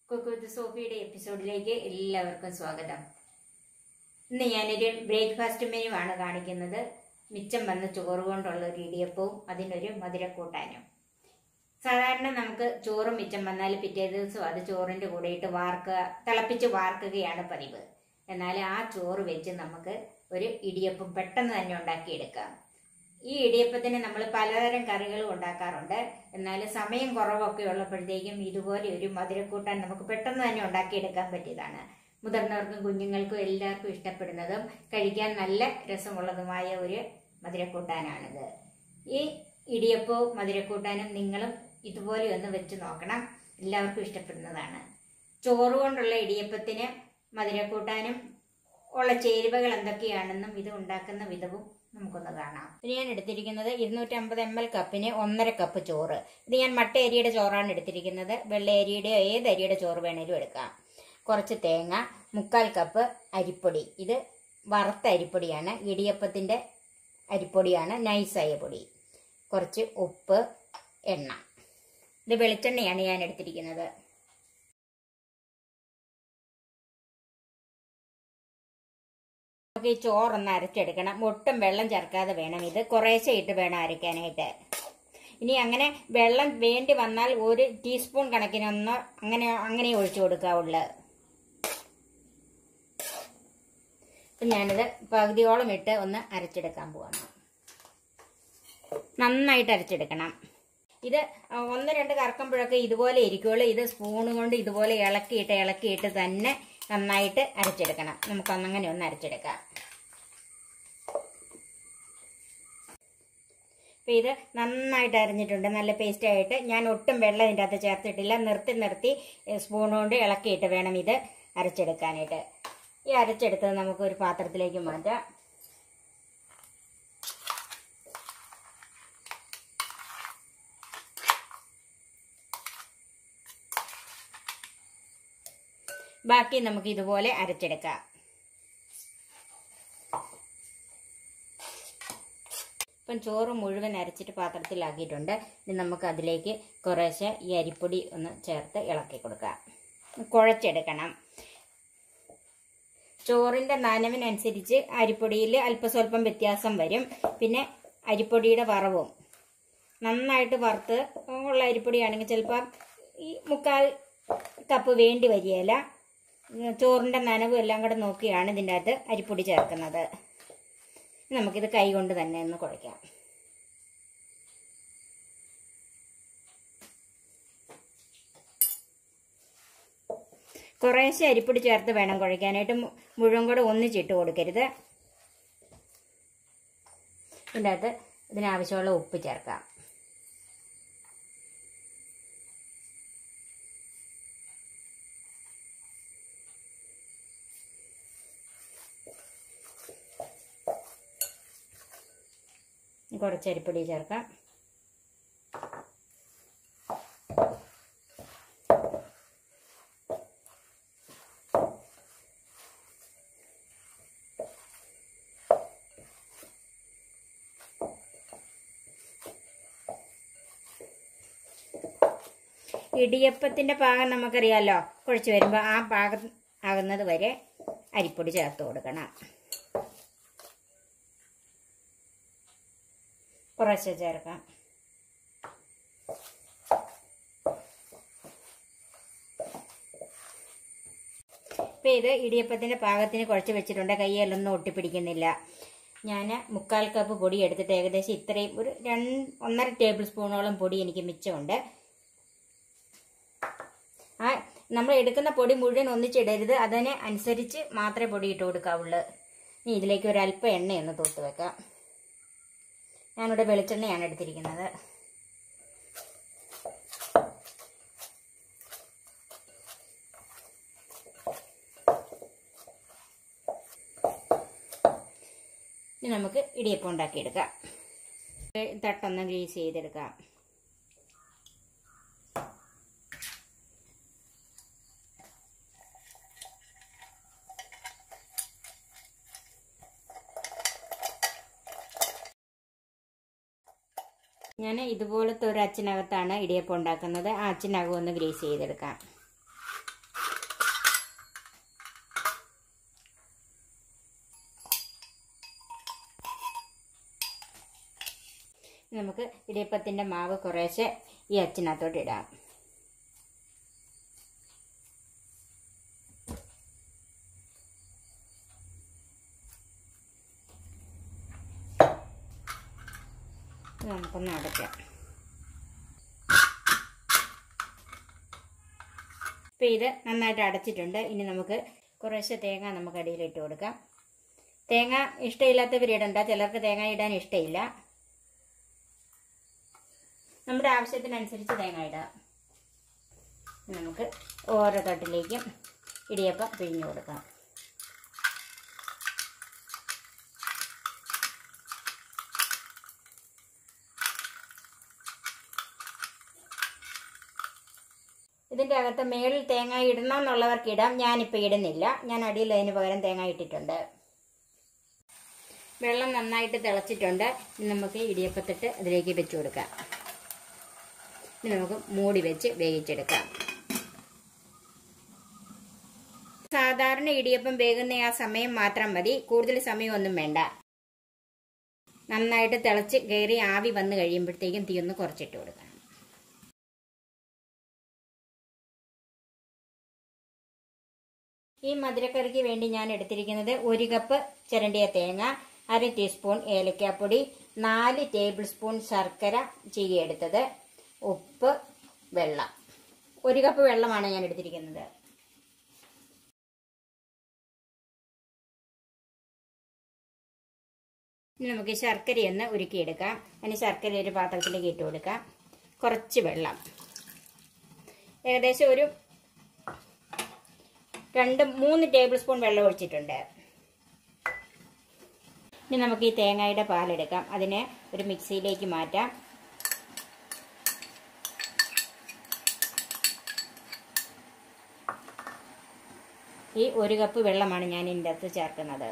cook with സോഫിയുടെ എപ്പിസോഡിലേക്ക് എല്ലാവർക്കും സ്വാഗതം ഇന്ന് ഞാനൊരു ബ്രേക്ക്ഫാസ്റ്റ് മെനു ആണ് കാണിക്കുന്നത് മിച്ചം വന്ന ചോറ് കൊണ്ടുള്ള ഒരു ഇടിയപ്പവും അതിനൊരു മധുരക്കൂട്ടാനും സാധാരണ നമുക്ക് ചോറ് മിച്ചം വന്നാൽ പിറ്റേ ദിവസം അത് ചോറിൻ്റെ കൂടെ ഇട്ട് വാർക്കുക തിളപ്പിച്ച് വാർക്കുകയാണ് പതിവ് എന്നാൽ ആ ചോറ് വെച്ച് നമുക്ക് ഒരു ഇടിയപ്പം പെട്ടെന്ന് തന്നെ ഉണ്ടാക്കിയെടുക്കാം ഈ ഇടിയപ്പത്തിന് നമ്മൾ പലതരം കറികളും ഉണ്ടാക്കാറുണ്ട് എന്നാൽ സമയം കുറവൊക്കെ ഉള്ളപ്പോഴത്തേക്കും ഇതുപോലെ ഒരു മധുരക്കൂട്ടാൻ നമുക്ക് പെട്ടെന്ന് തന്നെ ഉണ്ടാക്കിയെടുക്കാൻ പറ്റിയതാണ് മുതിർന്നവർക്കും കുഞ്ഞുങ്ങൾക്കും എല്ലാവർക്കും ഇഷ്ടപ്പെടുന്നതും കഴിക്കാൻ നല്ല രസമുള്ളതുമായ ഒരു മധുരക്കൂട്ടാനാണിത് ഈ ഇടിയപ്പവും മധുരക്കൂട്ടാനും നിങ്ങളും ഇതുപോലെ ഒന്ന് വെച്ച് നോക്കണം എല്ലാവർക്കും ഇഷ്ടപ്പെടുന്നതാണ് ചോറ് കൊണ്ടുള്ള ഇടിയപ്പത്തിന് മധുരക്കൂട്ടാനും ഉള്ള ചേരുവകൾ എന്തൊക്കെയാണെന്നും ഇത് ഉണ്ടാക്കുന്ന വിധവും നമുക്കൊന്ന് കാണാം ഇത് ഞാൻ എടുത്തിരിക്കുന്നത് ഇരുന്നൂറ്റമ്പത് എം എൽ കപ്പിന് ഒന്നര കപ്പ് ചോറ് ഇത് ഞാൻ മട്ട അരിയുടെ ചോറാണ് എടുത്തിരിക്കുന്നത് വെള്ള അരിയുടെ ഏത് അരിയുടെ ചോറ് വേണേലും എടുക്കാം കുറച്ച് തേങ്ങ മുക്കാൽ കപ്പ് അരിപ്പൊടി ഇത് വറുത്ത അരിപ്പൊടിയാണ് ഇടിയപ്പത്തിൻ്റെ അരിപ്പൊടിയാണ് നൈസായ പൊടി കുറച്ച് ഉപ്പ് എണ്ണ ഇത് വെളിച്ചെണ്ണയാണ് ഞാൻ എടുത്തിരിക്കുന്നത് നമുക്ക് ഈ ചോറൊന്ന് അരച്ചെടുക്കണം ഒട്ടും വെള്ളം ചേർക്കാതെ വേണം ഇത് കുറേശ്ശെ ഇട്ട് വേണം അരയ്ക്കാനായിട്ട് ഇനി അങ്ങനെ വെള്ളം വേണ്ടി വന്നാൽ ഒരു ടീസ്പൂൺ കണക്കിനൊന്ന് അങ്ങനെ അങ്ങനെ ഒഴിച്ചു കൊടുക്കാവുള്ളു അപ്പം ഞാനിത് പകുതിയോളം ഇട്ട് ഒന്ന് അരച്ചെടുക്കാൻ പോവാണ് നന്നായിട്ട് അരച്ചെടുക്കണം ഇത് ഒന്ന് രണ്ട് കറക്കുമ്പോഴൊക്കെ ഇതുപോലെ ഇരിക്കുള്ളൂ ഇത് സ്പൂൺ കൊണ്ട് ഇതുപോലെ ഇളക്കിയിട്ട് ഇളക്കിയിട്ട് തന്നെ നന്നായിട്ട് അരച്ചെടുക്കണം നമുക്ക് അങ്ങനെ ഒന്ന് അരച്ചെടുക്കാം അപ്പം ഇത് നന്നായിട്ട് അരഞ്ഞിട്ടുണ്ട് നല്ല പേസ്റ്റ് ആയിട്ട് ഞാൻ ഒട്ടും വെള്ളം ഇതിൻ്റെ അകത്ത് ചേർത്തിട്ടില്ല നിർത്തി നിർത്തി സ്പൂൺ കൊണ്ട് ഇളക്കിയിട്ട് വേണം ഇത് അരച്ചെടുക്കാനായിട്ട് ഈ അരച്ചെടുത്തത് നമുക്ക് ഒരു പാത്രത്തിലേക്ക് മാറ്റാം ബാക്കി നമുക്ക് ഇതുപോലെ അരച്ചെടുക്കാം ഇപ്പം ചോറ് മുഴുവൻ അരച്ചിട്ട് പാത്രത്തിലാക്കിയിട്ടുണ്ട് ഇനി നമുക്ക് അതിലേക്ക് കുറേശ്ശെ ഈ അരിപ്പൊടി ഒന്ന് ചേർത്ത് ഇളക്കി കൊടുക്കാം കുഴച്ചെടുക്കണം ചോറിൻ്റെ നനവിനനുസരിച്ച് അരിപ്പൊടിയിൽ അല്പസ്വല്പം വ്യത്യാസം വരും പിന്നെ അരിപ്പൊടിയുടെ വറവും നന്നായിട്ട് വറുത്ത് ഉള്ള അരിപ്പൊടിയാണെങ്കിൽ ചിലപ്പം ഈ മുക്കാൽ കപ്പ് വേണ്ടി വരികയില്ല ചോറിൻ്റെ നനവും എല്ലാം കൂടെ നോക്കിയാണ് ഇതിൻ്റെ അകത്ത് അരിപ്പൊടി ചേർക്കുന്നത് നമുക്കിത് കൈ കൊണ്ട് തന്നെ ഒന്ന് കുഴയ്ക്കാം കുറേശ്ശെ അരിപ്പൊടി ചേർത്ത് വേണം കുഴയ്ക്കാനായിട്ട് മുഴുവൻ കൂടെ ഒന്നിച്ചിട്ട് കൊടുക്കരുത് ഇതിൻ്റെ അകത്ത് ഇതിനാവശ്യമുള്ള ഉപ്പ് ചേർക്കാം കുറച്ച് അരിപ്പൊടി ചേർക്കാം ഇടിയപ്പത്തിൻ്റെ പാകം നമുക്കറിയാമല്ലോ കുഴച്ച് വരുമ്പോൾ ആ പാകം ആകുന്നത് വരെ അരിപ്പൊടി ചേർത്ത് കൊടുക്കണം കുറച്ച് ചേർക്കാം ഇപ്പം ഇത് ഇടിയപ്പത്തിൻ്റെ പാകത്തിന് കുഴച്ച് വെച്ചിട്ടുണ്ട് കൈയെല്ലൊന്നും ഒട്ടിപ്പിടിക്കുന്നില്ല ഞാൻ മുക്കാൽ കപ്പ് പൊടി എടുത്തിട്ട് ഏകദേശം ഇത്രയും ഒരു രണ്ട് ഒന്നര ടേബിൾ സ്പൂണോളം പൊടി എനിക്ക് മിച്ചമുണ്ട് ആ നമ്മൾ എടുക്കുന്ന പൊടി മുഴുവൻ ഒന്നിച്ചിടരുത് അതിനെ അനുസരിച്ച് മാത്രമേ പൊടി ഇട്ട് കൊടുക്കാവുള്ളൂ ഇനി ഇതിലേക്ക് ഒരു അല്പം എണ്ണയൊന്ന് തൂത്ത് വെക്കാം ഞാനിവിടെ വെളിച്ചെണ്ണയാണ് എടുത്തിരിക്കുന്നത് ഇനി നമുക്ക് ഇടിയപ്പം ഉണ്ടാക്കിയെടുക്കാം തട്ടൊന്ന് ഗ്രീസ് ചെയ്തെടുക്കാം ഞാൻ ഇതുപോലത്തെ ഒരു അച്ചിനകത്താണ് ഇടിയപ്പം ഉണ്ടാക്കുന്നത് ആ അച്ചിനകം ഒന്ന് ഗ്രേസ് ചെയ്തെടുക്കാം ഇനി നമുക്ക് ഇടിയപ്പത്തിൻ്റെ മാവ് കുറേശ്ശെ ഈ അച്ചിനകത്തോട്ട് ഇടാം ഇത് നമുക്കൊന്ന് അടയ്ക്കാം ഇപ്പം ഇത് നന്നായിട്ട് അടച്ചിട്ടുണ്ട് ഇനി നമുക്ക് കുറേശ്ശെ തേങ്ങ നമുക്ക് അടിയിലിട്ട് കൊടുക്കാം തേങ്ങ ഇഷ്ടമില്ലാത്തവർ ഇടണ്ട ചിലർക്ക് തേങ്ങ ഇടാൻ ഇഷ്ടമില്ല നമ്മുടെ ആവശ്യത്തിനനുസരിച്ച് തേങ്ങ ഇടാം നമുക്ക് ഓരോ തട്ടിലേക്കും ഇടിയപ്പം പിഴിഞ്ഞു കൊടുക്കാം ഇതിൻ്റെ അകത്ത് മേളിൽ തേങ്ങ ഇടണം എന്നുള്ളവർക്ക് ഇടാം ഞാനിപ്പോൾ ഇടുന്നില്ല ഞാൻ അടിയിൽ അതിന് പകരം തേങ്ങ ഇട്ടിട്ടുണ്ട് വെള്ളം നന്നായിട്ട് തിളച്ചിട്ടുണ്ട് ഇനി നമുക്ക് ഇടിയപ്പത്തിട്ട് അതിലേക്ക് വെച്ച് കൊടുക്കാം ഇനി നമുക്ക് മൂടി വെച്ച് വേവിച്ചെടുക്കാം സാധാരണ ഇടിയപ്പം വേകുന്ന ആ സമയം മാത്രം മതി കൂടുതൽ സമയമൊന്നും വേണ്ട നന്നായിട്ട് തിളച്ച് കയറി ആവി വന്നു കഴിയുമ്പോഴത്തേക്കും തീ ഒന്ന് കുറച്ചിട്ട് കൊടുക്കണം ഈ മധുരക്കറിക്ക് വേണ്ടി ഞാൻ എടുത്തിരിക്കുന്നത് ഒരു കപ്പ് ചിരണ്ടിയ തേങ്ങ അര ടീസ്പൂൺ ഏലക്കാപ്പൊടി നാല് ടേബിൾ സ്പൂൺ ശർക്കര ചീകിയെടുത്തത് ഉപ്പ് വെള്ളം ഒരു കപ്പ് വെള്ളമാണ് ഞാൻ എടുത്തിരിക്കുന്നത് ഇനി നമുക്ക് ശർക്കരയൊന്ന് ഉരുക്കിയെടുക്കാം അതിന് ശർക്കര ഒരു പാത്രത്തിലേക്ക് ഇട്ട് കൊടുക്കാം കുറച്ച് വെള്ളം ഏകദേശം ഒരു രണ്ട് മൂന്ന് ടേബിൾ സ്പൂൺ വെള്ളം ഒഴിച്ചിട്ടുണ്ട് ഇനി നമുക്ക് ഈ തേങ്ങയുടെ പാലെടുക്കാം അതിനെ ഒരു മിക്സിയിലേക്ക് മാറ്റാം ഈ ഒരു കപ്പ് വെള്ളമാണ് ഞാൻ ഇതിൻ്റെ അകത്ത് ചേർക്കുന്നത്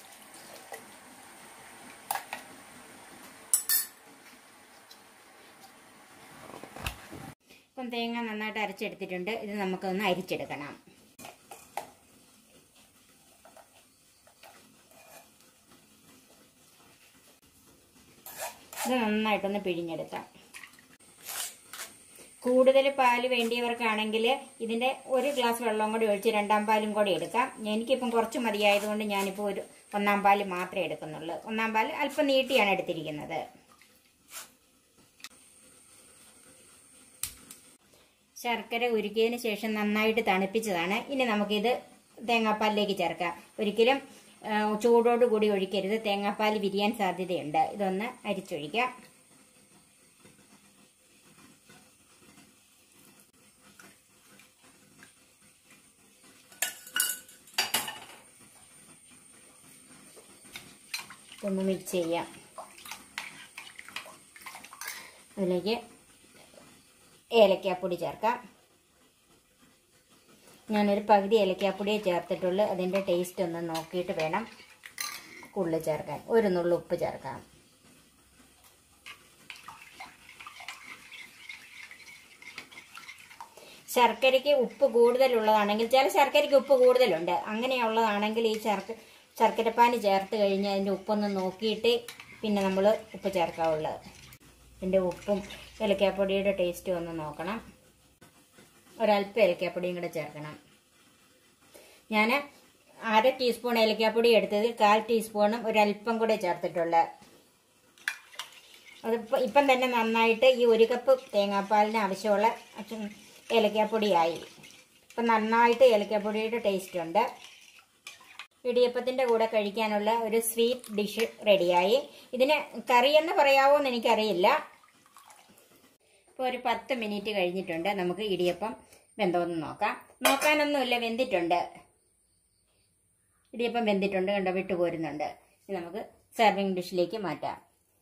ഇപ്പം തേങ്ങ നന്നായിട്ട് അരച്ചെടുത്തിട്ടുണ്ട് ഇത് നമുക്കൊന്ന് അരിച്ചെടുക്കണം ഇത് നന്നായിട്ടൊന്ന് പിഴിഞ്ഞെടുക്കാം കൂടുതൽ പാല് വേണ്ടിയവർക്കാണെങ്കിൽ ഇതിൻ്റെ ഒരു ഗ്ലാസ് വെള്ളം കൂടി ഒഴിച്ച് രണ്ടാം പാലും കൂടി എടുക്കാം എനിക്കിപ്പം കുറച്ച് മതിയായതുകൊണ്ട് ഞാനിപ്പോൾ ഒരു ഒന്നാം പാല് മാത്രമേ എടുക്കുന്നുള്ളൂ ഒന്നാം പാല് അല്പം നീട്ടിയാണ് എടുത്തിരിക്കുന്നത് ശർക്കര ഉരുക്കിയതിന് ശേഷം നന്നായിട്ട് തണുപ്പിച്ചതാണ് ഇനി നമുക്കിത് തേങ്ങാപ്പാലിലേക്ക് ചേർക്കാം ഒരിക്കലും ആ, ചൂടോട് കൂടി ഒഴിക്കരുത് തേങ്ങാപ്പാൽ വിരിയാൻ സാധ്യതയുണ്ട് ഇതൊന്ന് അരിച്ചൊഴിക്കാം ഒന്ന് മിക്സ് ചെയ്യാം അതിലേക്ക് ഏലക്കാപ്പൊടി ചേർക്കാം ഞാനൊരു പകുതി ഏലക്കാപ്പൊടിയെ ചേർത്തിട്ടുള്ളൂ അതിൻ്റെ ടേസ്റ്റ് ഒന്ന് നോക്കിയിട്ട് വേണം കൂടുതൽ ചേർക്കാൻ ഒരു നുള്ളു ഉപ്പ് ചേർക്കാം ശർക്കരയ്ക്ക് ഉപ്പ് കൂടുതലുള്ളതാണെങ്കിൽ ചില ശർക്കരയ്ക്ക് ഉപ്പ് കൂടുതലുണ്ട് അങ്ങനെയുള്ളതാണെങ്കിൽ ഈ ശർക്ക ശർക്കരപ്പാനി ചേർത്ത് കഴിഞ്ഞ് അതിൻ്റെ ഉപ്പൊന്ന് നോക്കിയിട്ട് പിന്നെ നമ്മൾ ഉപ്പ് ചേർക്കാവുള്ളൂ ഇതിൻ്റെ ഉപ്പും ഏലക്കാപ്പൊടിയുടെ ടേസ്റ്റും ഒന്ന് നോക്കണം ഒരല്പം ഏലക്കാപ്പൊടിയും കൂടെ ചേർക്കണം ഞാൻ അര ടീസ്പൂൺ ഏലക്കാപ്പൊടി എടുത്തതിൽ കാൽ ടീസ്പൂണും ഒരല്പം കൂടെ ചേർത്തിട്ടുള്ളത് അതിപ്പോൾ ഇപ്പം തന്നെ നന്നായിട്ട് ഈ ഒരു കപ്പ് തേങ്ങാപ്പാലിന് ആവശ്യമുള്ള അച്ഛൻ- ഏലക്കാപ്പൊടിയായി ഇപ്പം നന്നായിട്ട് ഏലക്കാപ്പൊടിയുടെ ടേസ്റ്റ് ഉണ്ട് ഇടിയപ്പത്തിൻ്റെ കൂടെ കഴിക്കാനുള്ള ഒരു സ്വീറ്റ് ഡിഷ് റെഡിയായി ഇതിന് കറിയെന്ന് പറയാവോ എന്ന് എനിക്കറിയില്ല ഇപ്പോൾ ഒരു പത്ത് മിനിറ്റ് കഴിഞ്ഞിട്ടുണ്ട് നമുക്ക് ഇടിയപ്പം വെന്തോന്ന് നോക്കാം നോക്കാനൊന്നുമില്ല വെന്തിട്ടുണ്ട് ഇടിയപ്പം വെന്തിട്ടുണ്ട് കണ്ടോ വിട്ടു പോരുന്നുണ്ട് ഇനി നമുക്ക് സെർവിങ് ഡിഷിലേക്ക് മാറ്റാം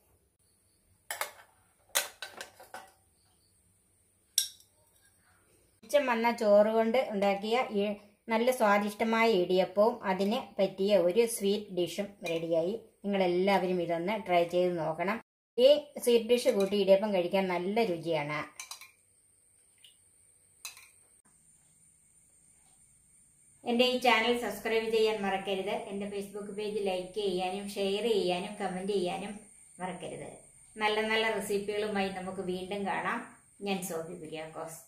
മിച്ചം വന്ന ചോറ് കൊണ്ട് ഉണ്ടാക്കിയ ഈ നല്ല സ്വാദിഷ്ടമായ ഇടിയപ്പവും അതിന് പറ്റിയ ഒരു സ്വീറ്റ് ഡിഷും റെഡിയായി നിങ്ങളെല്ലാവരും ഇതൊന്ന് ട്രൈ ചെയ്ത് നോക്കണം ഈ സ്വീറ്റ് ഡിഷ് കൂട്ടി ഇടിയപ്പം കഴിക്കാൻ നല്ല രുചിയാണ് എൻ്റെ ഈ ചാനൽ സബ്സ്ക്രൈബ് ചെയ്യാൻ മറക്കരുത് എൻ്റെ ഫേസ്ബുക്ക് പേജ് ലൈക്ക് ചെയ്യാനും ഷെയർ ചെയ്യാനും കമൻറ്റ് ചെയ്യാനും മറക്കരുത് നല്ല നല്ല റെസിപ്പികളുമായി നമുക്ക് വീണ്ടും കാണാം ഞാൻ സോഫി കുര്യാക്കോസ്